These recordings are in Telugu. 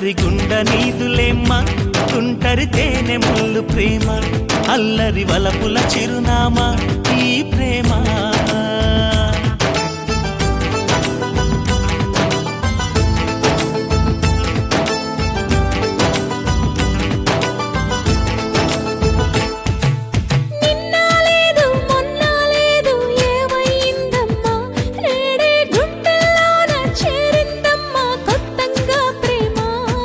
సుందరి గుండ నీదులేమ్మ తుంటరి తేనె ముళ్ళు ప్రేమ అల్లరి వలపుల చిరునామా ఈ ప్రేమ నిన్న లేదు మొన్న లేదు ఏమైందమ్మా నేడే గుండెల్లోన చేరిందమ్మా కొత్తంగా ప్రేమ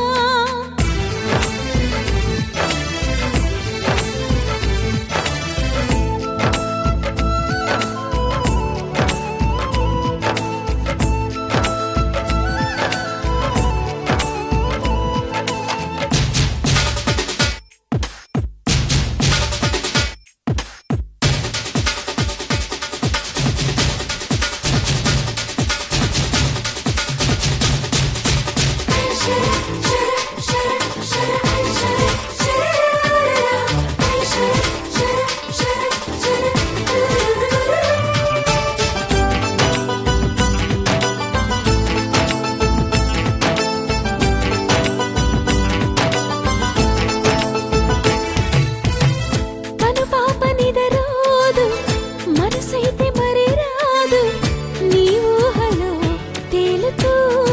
కను పాప నిదరోదు మనసైతే మరి రాదు నీ ఊహలో తేలుతూ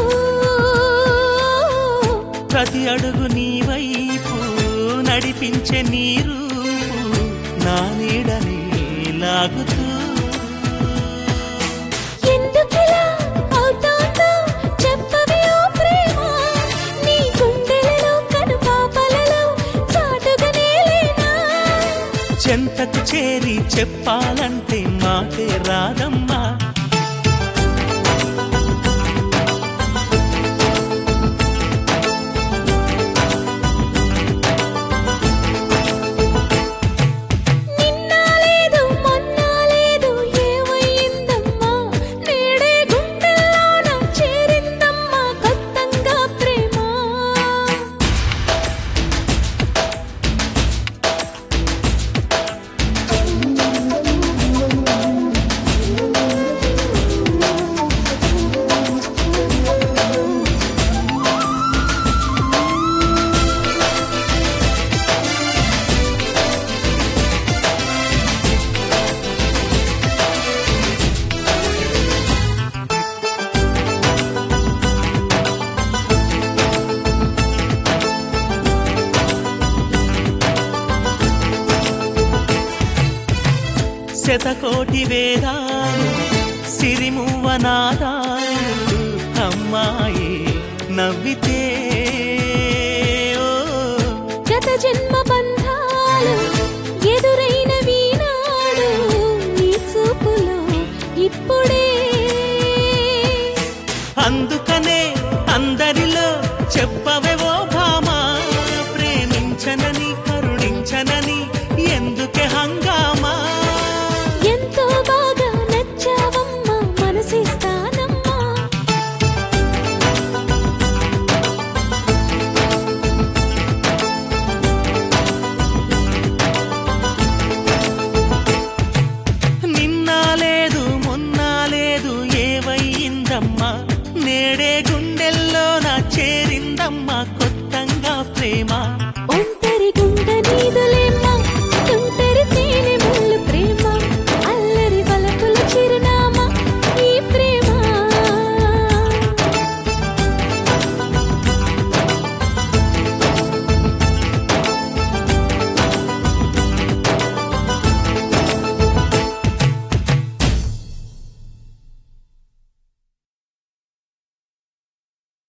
ప్రతి అడుగు నీ వైపు నడిపించే నీ రూపు నా నీడని లాగుతూ ఎందుకిలా అవుతోందో చెప్పవే ఓ ప్రేమ నీ గుండెలలో కను పాపలలో చాటుగానే లేనా చెంతకు చేరి చెప్పాలంటే మాటే రాదమ్మా నిన్న లేదు మొన్న లేదు ఏమైందమ్మా నేడే గుండెల్లోన చేరిందమ్మా కొత్తంగా ప్రేమ శతకోటి వేదాలు సిరిమువ్వనాదాలు అమ్మాయి నవ్వితే ఓ గత జన్మ బంధాలు ఎదురైన వీనాడు నీ చూపులో ఇప్పుడే అందుకనే అందరిలో చెప్పవ